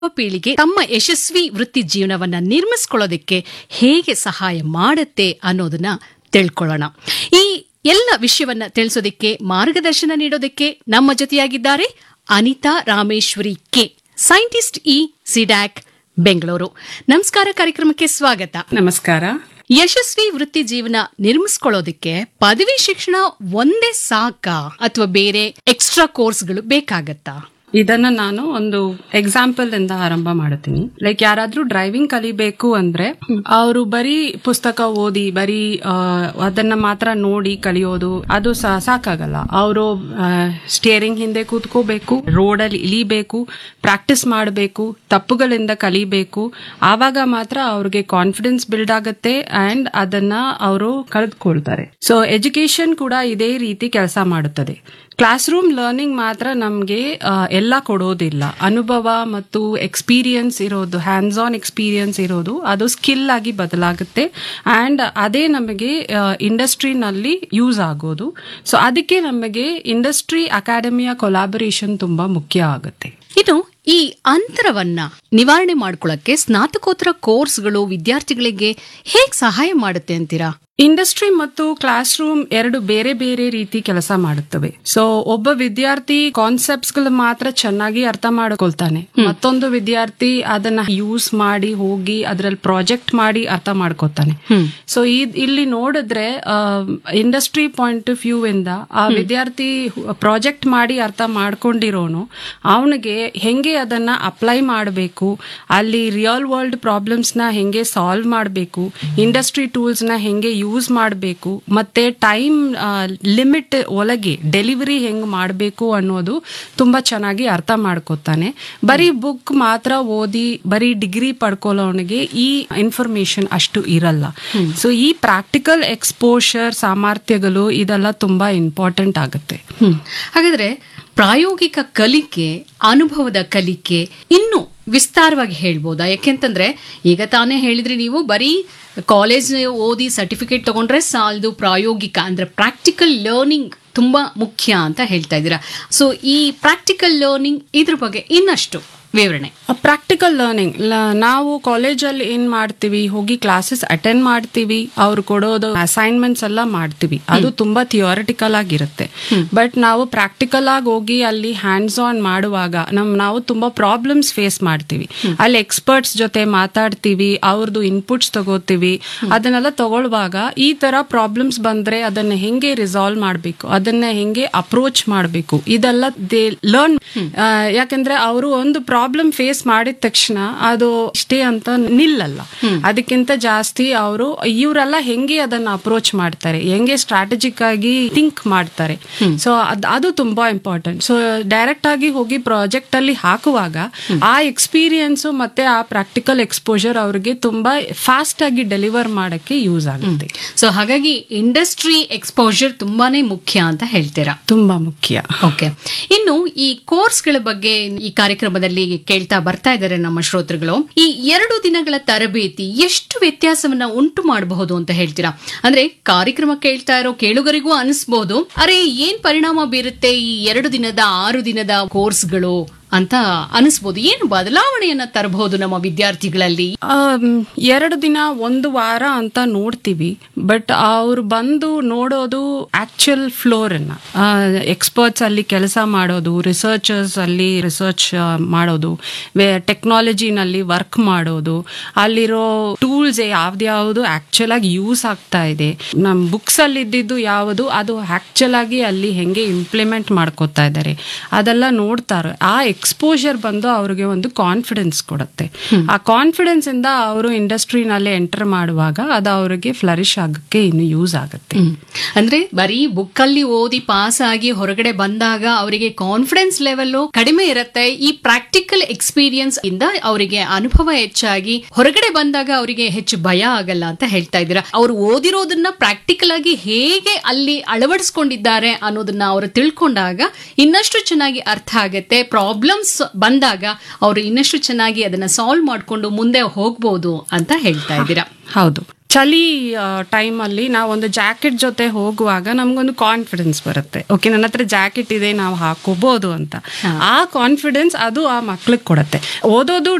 ಪೀಳಿಗೆ ತಮ್ಮ ಯಶಸ್ವಿ ವೃತ್ತಿ ಜೀವನವನ್ನ ನಿರ್ಮಿಸ್ಕೊಳ್ಳೋದಕ್ಕೆ ಹೇಗೆ ಸಹಾಯ ಮಾಡುತ್ತೆ ಅನ್ನೋದನ್ನ ತಿಳ್ಕೊಳ್ಳೋಣ ಈ ಎಲ್ಲ ವಿಷಯವನ್ನ ತಿಳಿಸೋದಕ್ಕೆ ಮಾರ್ಗದರ್ಶನ ನೀಡೋದಕ್ಕೆ ನಮ್ಮ ಜೊತೆಯಾಗಿದ್ದಾರೆ Anitha Rameshwari K scientist E CDAC Bengaluru ನಮಸ್ಕಾರ ಕಾರ್ಯಕ್ರಮಕ್ಕೆ ಸ್ವಾಗತ ನಮಸ್ಕಾರ ಯಶಸ್ವಿ ವೃತ್ತಿ ಜೀವನ ನಿರ್ಮಿಸ್ಕೊಳ್ಳೋದಕ್ಕೆ ಪದವಿ ಶಿಕ್ಷಣ ಒಂದೇ ಸಾಕಾ ಅಥವಾ ಬೇರೆ ಎಕ್ಸ್ಟ್ರಾ ಕೋರ್ಸ್ಗಳು ಬೇಕಾಗತ್ತಾ ಇದನ್ನ ನಾನು ಒಂದು ಎಕ್ಸಾಂಪಲ್ ಇಂದ ಆರಂಭ ಮಾಡುತ್ತೀನಿ ಲೈಕ್ ಯಾರಾದ್ರೂ ಡ್ರೈವಿಂಗ್ ಕಲಿಬೇಕು ಅಂದ್ರೆ ಅವರು ಬರೀ ಪುಸ್ತಕ ಓದಿ ಬರೀ ಆ, ಅದನ್ನ ಮಾತ್ರ ನೋಡಿ ಕಲಿಯೋದು ಅದು ಸಾ- ಸಾಕಾಗಲ್ಲ ಅವರು ಸ್ಟಿಯರಿಂಗ್ ಹಿಂದೆ ಕೂತ್ಕೋಬೇಕು ರೋಡಲ್ಲಿ ಇಳಿಬೇಕು ಪ್ರಾಕ್ಟೀಸ್ ಮಾಡಬೇಕು ತಪ್ಪುಗಳಿಂದ ಕಲಿಬೇಕು ಆವಾಗ ಮಾತ್ರ ಅವ್ರಿಗೆ ಕಾನ್ಫಿಡೆನ್ಸ್ ಬಿಲ್ಡ್ ಆಗುತ್ತೆ ಅಂಡ್ ಅದನ್ನ ಅವರು ಕಳೆದುಕೊಳ್ತಾರೆ ಸೊ ಎಜುಕೇಶನ್ ಕೂಡ ಇದೇ ರೀತಿ ಕೆಲಸ ಮಾಡುತ್ತದೆ ಕ್ಲಾಸ್ ರೂಮ್ ಲರ್ನಿಂಗ್ ಮಾತ್ರ ನಮಗೆ ಎಲ್ಲ ಕೊಡೋದಿಲ್ಲ ಅನುಭವ ಮತ್ತು ಎಕ್ಸ್ಪೀರಿಯನ್ಸ್ ಇರೋದು ಹ್ಯಾಂಡ್ಸ್ ಆನ್ ಎಕ್ಸ್ಪೀರಿಯನ್ಸ್ ಇರೋದು ಅದು ಸ್ಕಿಲ್ ಆಗಿ ಬದಲಾಗುತ್ತೆ ಅಂಡ್ ಅದೇ ನಮಗೆ ಇಂಡಸ್ಟ್ರಿನಲ್ಲಿ ಯೂಸ್ ಆಗೋದು ಸೊ ಅದಕ್ಕೆ ನಮಗೆ ಇಂಡಸ್ಟ್ರಿ ಅಕಾಡೆಮಿಯ ಕೊಲಾಬರೇಷನ್ ತುಂಬಾ ಮುಖ್ಯ ಆಗುತ್ತೆ ಇನ್ನು ಈ ಅಂತರವನ್ನ ನಿವಾರಣೆ ಮಾಡ್ಕೊಳ್ಳಕ್ಕೆ ಸ್ನಾತಕೋತ್ತರ ಕೋರ್ಸ್ಗಳು ವಿದ್ಯಾರ್ಥಿಗಳಿಗೆ ಹೇಗ್ ಸಹಾಯ ಮಾಡುತ್ತೆ ಅಂತೀರಾ ಇಂಡಸ್ಟ್ರಿ ಮತ್ತು ಕ್ಲಾಸ್ ರೂಮ್ ಎರಡು ಬೇರೆ ಬೇರೆ ರೀತಿ ಕೆಲಸ ಮಾಡುತ್ತವೆ ಸೊ ಒಬ್ಬ ವಿದ್ಯಾರ್ಥಿ ಕಾನ್ಸೆಪ್ಟ್ಸ್ ಗಳು ಮಾತ್ರ ಚೆನ್ನಾಗಿ ಅರ್ಥ ಮಾಡ್ಕೊಳ್ತಾನೆ ಮತ್ತೊಂದು ವಿದ್ಯಾರ್ಥಿ ಅದನ್ನ ಯೂಸ್ ಮಾಡಿ ಹೋಗಿ ಅದರಲ್ಲಿ ಪ್ರಾಜೆಕ್ಟ್ ಮಾಡಿ ಅರ್ಥ ಮಾಡ್ಕೊತಾನೆ ಸೊ ಇಲ್ಲಿ ನೋಡಿದ್ರೆ ಇಂಡಸ್ಟ್ರಿ ಪಾಯಿಂಟ್ ಆಫ್ ವ್ಯೂ ಇಂದ ಆ ವಿದ್ಯಾರ್ಥಿ ಪ್ರಾಜೆಕ್ಟ್ ಮಾಡಿ ಅರ್ಥ ಮಾಡ್ಕೊಂಡಿರೋನು ಅವನಿಗೆ ಹೆಂಗೆ ಅದನ್ನ ಅಪ್ಲೈ ಮಾಡಬೇಕು ಅಲ್ಲಿ ರಿಯಲ್ ವರ್ಲ್ಡ್ ಪ್ರಾಬ್ಲಮ್ಸ್ ನ ಹೆಂಗೆ ಸಾಲ್ವ್ ಮಾಡಬೇಕು ಇಂಡಸ್ಟ್ರಿ ಟೂಲ್ಸ್ ನ ಹೆಂಗೆ ಯೂಸ್ ಮಾಡಬೇಕು ಮತ್ತೆ ಟೈಮ್ ಲಿಮಿಟ್ ಒಳಗೆ ಡೆಲಿವರಿ ಹೆಂಗ್ ಮಾಡಬೇಕು ಅನ್ನೋದು ತುಂಬಾ ಚೆನ್ನಾಗಿ ಅರ್ಥ ಮಾಡ್ಕೊತಾನೆ ಬರೀ ಬುಕ್ ಮಾತ್ರ ಓದಿ ಬರೀ ಡಿಗ್ರಿ ಪಡ್ಕೊಳ್ಳೋನಿಗೆ ಈ ಇನ್ಫಾರ್ಮೇಶನ್ ಅಷ್ಟು ಇರಲ್ಲ ಸೊ ಈ ಪ್ರಾಕ್ಟಿಕಲ್ ಎಕ್ಸ್ಪೋಷರ್ ಸಾಮರ್ಥ್ಯಗಳು ಇದೆಲ್ಲ ತುಂಬಾ ಇಂಪಾರ್ಟೆಂಟ್ ಆಗುತ್ತೆ ಹ್ಮ್ ಹಾಗಾದ್ರೆ ಪ್ರಾಯೋಗಿಕ ಕಲಿಕೆ ಅನುಭವದ ಕಲಿಕೆ ಇನ್ನು ವಿಸ್ತಾರವಾಗಿ ಹೇಳ್ಬೋದಾ ಯಾಕೆಂತಂದ್ರೆ ಈಗ ತಾನೇ ಹೇಳಿದ್ರಿ ನೀವು ಬರೀ ಕಾಲೇಜ್ ಓದಿ ಸರ್ಟಿಫಿಕೇಟ್ ತಗೊಂಡ್ರೆ ಸಾಲದು ಪ್ರಾಯೋಗಿಕ ಅಂದ್ರೆ ಪ್ರಾಕ್ಟಿಕಲ್ ಲರ್ನಿಂಗ್ ತುಂಬಾ ಮುಖ್ಯ ಅಂತ ಹೇಳ್ತಾ ಇದ್ದೀರಾ ಸೊ ಈ ಪ್ರಾಕ್ಟಿಕಲ್ ಲರ್ನಿಂಗ್ ಇದ್ರ ಬಗ್ಗೆ ಇನ್ನಷ್ಟು ವಿವರಣೆ ಪ್ರಾಕ್ಟಿಕಲ್ ಲರ್ನಿಂಗ್ ನಾವು ಕಾಲೇಜಲ್ಲಿ ಏನ್ ಮಾಡ್ತೀವಿ ಹೋಗಿ ಕ್ಲಾಸಸ್ ಅಟೆಂಡ್ ಮಾಡ್ತೀವಿ ಅವ್ರು ಕೊಡೋದು ಅಸೈನ್ಮೆಂಟ್ಸ್ ಎಲ್ಲ ಮಾಡ್ತೀವಿ ಅದು ತುಂಬಾ ಥಿಯೋರಿಟಿಕಲ್ ಆಗಿರುತ್ತೆ ಬಟ್ ನಾವು ಪ್ರಾಕ್ಟಿಕಲ್ ಆಗಿ ಹೋಗಿ ಅಲ್ಲಿ ಹ್ಯಾಂಡ್ಸ್ ಆನ್ ಮಾಡುವಾಗ ನಮ್ ನಾವು ತುಂಬಾ ಪ್ರಾಬ್ಲಮ್ಸ್ ಫೇಸ್ ಮಾಡ್ತೀವಿ ಅಲ್ಲಿ ಎಕ್ಸ್ಪರ್ಟ್ಸ್ ಜೊತೆ ಮಾತಾಡ್ತೀವಿ ಅವ್ರದ್ದು ಇನ್ಪುಟ್ಸ್ ತಗೋತೀವಿ ಅದನ್ನೆಲ್ಲ ತಗೊಳ್ಳುವಾಗ ಈ ತರ ಪ್ರಾಬ್ಲಮ್ಸ್ ಬಂದ್ರೆ ಅದನ್ನ ಹೆಂಗೆ ರಿಸಾಲ್ವ್ ಮಾಡಬೇಕು ಅದನ್ನ ಹೆಂಗೆ ಅಪ್ರೋಚ್ ಮಾಡಬೇಕು ಇದೆಲ್ಲ ದೇ ಲರ್ನ್ ಯಾಕಂದ್ರೆ ಅವರು ಒಂದು ಪ್ರಾಬ್ಲಮ್ ಫೇಸ್ ಮಾಡಿದ ತಕ್ಷಣ ಅದು ಇಷ್ಟೇ ಅಂತ ನಿಲ್ಲಲ್ಲ ಅದಕ್ಕಿಂತ ಜಾಸ್ತಿ ಅವರು ಇವರೆಲ್ಲ ಹೆಂಗೆ ಅದನ್ನ ಅಪ್ರೋಚ್ ಮಾಡ್ತಾರೆ ಹೆಂಗೆ ಸ್ಟ್ರಾಟಜಿಕ್ ಆಗಿ ಥಿಂಕ್ ಮಾಡ್ತಾರೆ ಸೊ ಅದು ತುಂಬಾ ಇಂಪಾರ್ಟೆಂಟ್ ಸೊ ಡೈರೆಕ್ಟ್ ಆಗಿ ಹೋಗಿ ಪ್ರಾಜೆಕ್ಟ್ ಅಲ್ಲಿ ಹಾಕುವಾಗ ಆ ಎಕ್ಸ್ಪೀರಿಯನ್ಸ್ ಮತ್ತೆ ಆ ಪ್ರಾಕ್ಟಿಕಲ್ ಎಕ್ಸ್ಪೋಜರ್ ಅವ್ರಿಗೆ ತುಂಬಾ ಫಾಸ್ಟ್ ಆಗಿ ಡೆಲಿವರ್ ಮಾಡಕ್ಕೆ ಯೂಸ್ ಆಗುತ್ತೆ ಸೊ ಹಾಗಾಗಿ ಇಂಡಸ್ಟ್ರಿ ಎಕ್ಸ್ಪೋಜರ್ ತುಂಬಾನೇ ಮುಖ್ಯ ಅಂತ ಹೇಳ್ತೀರಾ ತುಂಬಾ ಮುಖ್ಯ ಓಕೆ ಇನ್ನು ಈ ಕೋರ್ಸ್ಗಳ ಬಗ್ಗೆ ಈ ಕಾರ್ಯಕ್ರಮದಲ್ಲಿ ಕೇಳ್ತಾ ಬರ್ತಾ ಇದ್ದಾರೆ ನಮ್ಮ ಶ್ರೋತೃಗಳು ಈ ಎರಡು ದಿನಗಳ ತರಬೇತಿ ಎಷ್ಟು ವ್ಯತ್ಯಾಸವನ್ನ ಉಂಟು ಮಾಡಬಹುದು ಅಂತ ಹೇಳ್ತೀರಾ ಅಂದ್ರೆ ಕಾರ್ಯಕ್ರಮ ಕೇಳ್ತಾ ಇರೋ ಕೇಳುಗರಿಗೂ ಅನಿಸ್ಬಹುದು ಅರೆ ಏನ್ ಪರಿಣಾಮ ಬೀರುತ್ತೆ ಈ ಎರಡು ದಿನದ ಆರು ದಿನದ ಕೋರ್ಸ್ಗಳು ಅಂತ ಅನಿಸ್ಬೋದು ಏನು ಬದಲಾವಣೆಯನ್ನ ತರಬಹುದು ನಮ್ಮ ವಿದ್ಯಾರ್ಥಿಗಳಲ್ಲಿ ಆಮ್, ಎರಡು ದಿನ ಒಂದು ವಾರ ಅಂತ ನೋಡ್ತೀವಿ ಬಟ್ ಅವ್ರು ಬಂದು ನೋಡೋದು ಆಕ್ಚುಯಲ್ ಫ್ಲೋರ್ ಅನ್ನ ಎಕ್ಸ್ಪರ್ಟ್ಸ್ ಅಲ್ಲಿ ಕೆಲಸ ಮಾಡೋದು ರಿಸರ್ಚರ್ಸ್ ಅಲ್ಲಿ ರಿಸರ್ಚ್ ಮಾಡೋದು ಟೆಕ್ನಾಲಜಿನಲ್ಲಿ ವರ್ಕ್ ಮಾಡೋದು ಅಲ್ಲಿರೋ ಟೂಲ್ಸ್ ಯಾವ್ದ್ಯಾವುದು ಆಕ್ಚುಲ್ ಆಗಿ ಯೂಸ್ ಆಗ್ತಾ ಇದೆ ನಮ್ ಬುಕ್ಸ್ ಅಲ್ಲಿ ಇದ್ದಿದ್ದು ಯಾವುದು ಅದು ಆಕ್ಚುಲ್ ಆಗಿ ಅಲ್ಲಿ ಹೆಂಗೆ ಇಂಪ್ಲಿಮೆಂಟ್ ಮಾಡ್ಕೋತಾ ಇದ್ದಾರೆ ಅದೆಲ್ಲ ನೋಡ್ತಾರೆ ಆ ಎಕ್ಸ್ಪೋಜರ್ ಬಂದು ಅವ್ರಿಗೆ ಒಂದು ಕಾನ್ಫಿಡೆನ್ಸ್ ಕೊಡುತ್ತೆ ಆ ಕಾನ್ಫಿಡೆನ್ಸ್ ಇಂದ ಅವರು ಇಂಡಸ್ಟ್ರಿನಲ್ಲಿ ಎಂಟರ್ ಮಾಡುವಾಗ ಅದು ಅವರಿಗೆ ಫ್ಲರಿಶ್ ಆಗಕ್ಕೆ ಇನ್ನು ಯೂಸ್ ಆಗುತ್ತೆ ಹ್ಮ್. ಅಂದ್ರೆ ಬರೀ ಬುಕ್ ಅಲ್ಲಿ ಓದಿ ಪಾಸ್ ಆಗಿ ಹೊರಗಡೆ ಬಂದಾಗ ಅವರಿಗೆ ಕಾನ್ಫಿಡೆನ್ಸ್ ಲೆವೆಲ್ ಕಡಿಮೆ ಇರುತ್ತೆ ಈ ಪ್ರಾಕ್ಟಿಕಲ್ ಎಕ್ಸ್ಪೀರಿಯನ್ಸ್ ಇಂದ ಅವರಿಗೆ ಅನುಭವ ಹೆಚ್ಚಾಗಿ ಹೊರಗಡೆ ಬಂದಾಗ ಅವರಿಗೆ ಹೆಚ್ಚು ಭಯ ಆಗಲ್ಲ ಅಂತ ಹೇಳ್ತಾ ಇದ್ದೀರಾ ಅವರು ಓದಿರೋದನ್ನ ಪ್ರಾಕ್ಟಿಕಲ್ ಆಗಿ ಹೇಗೆ ಅಲ್ಲಿ ಅಳವಡಿಸ್ಕೊಂಡಿದ್ದಾರೆ ಅನ್ನೋದನ್ನ ಅವರು ತಿಳ್ಕೊಂಡಾಗ ಇನ್ನಷ್ಟು ಚೆನ್ನಾಗಿ ಅರ್ಥ ಆಗುತ್ತೆ ಪ್ರಾಬ್ಲಮ್ಸ್ ಬಂದಾಗ ಅವರು ಇನ್ನಷ್ಟು ಚೆನ್ನಾಗಿ ಅದನ್ನ ಸಾಲ್ವ್ ಮಾಡ್ಕೊಂಡು ಮುಂದೆ ಹೋಗ್ಬೋದು ಅಂತ ಹೇಳ್ತಾ ಇದ್ದೀರಾ ಹೌದು ಚಳಿ ಟೈಮಲ್ಲಿ ನಾವೊಂದು ಜಾಕೆಟ್ ಜೊತೆ ಹೋಗುವಾಗ ನಮ್ಗೊಂದು ಕಾನ್ಫಿಡೆನ್ಸ್ ಬರುತ್ತೆ ಓಕೆ ನನ್ನ ಹತ್ರ ಜಾಕೆಟ್ ಇದೆ ನಾವು ಹಾಕೋಬಹುದು ಅಂತ ಆ ಕಾನ್ಫಿಡೆನ್ಸ್ ಅದು ಆ ಮಕ್ಳಿಗೆ ಕೊಡುತ್ತೆ ಓದೋದು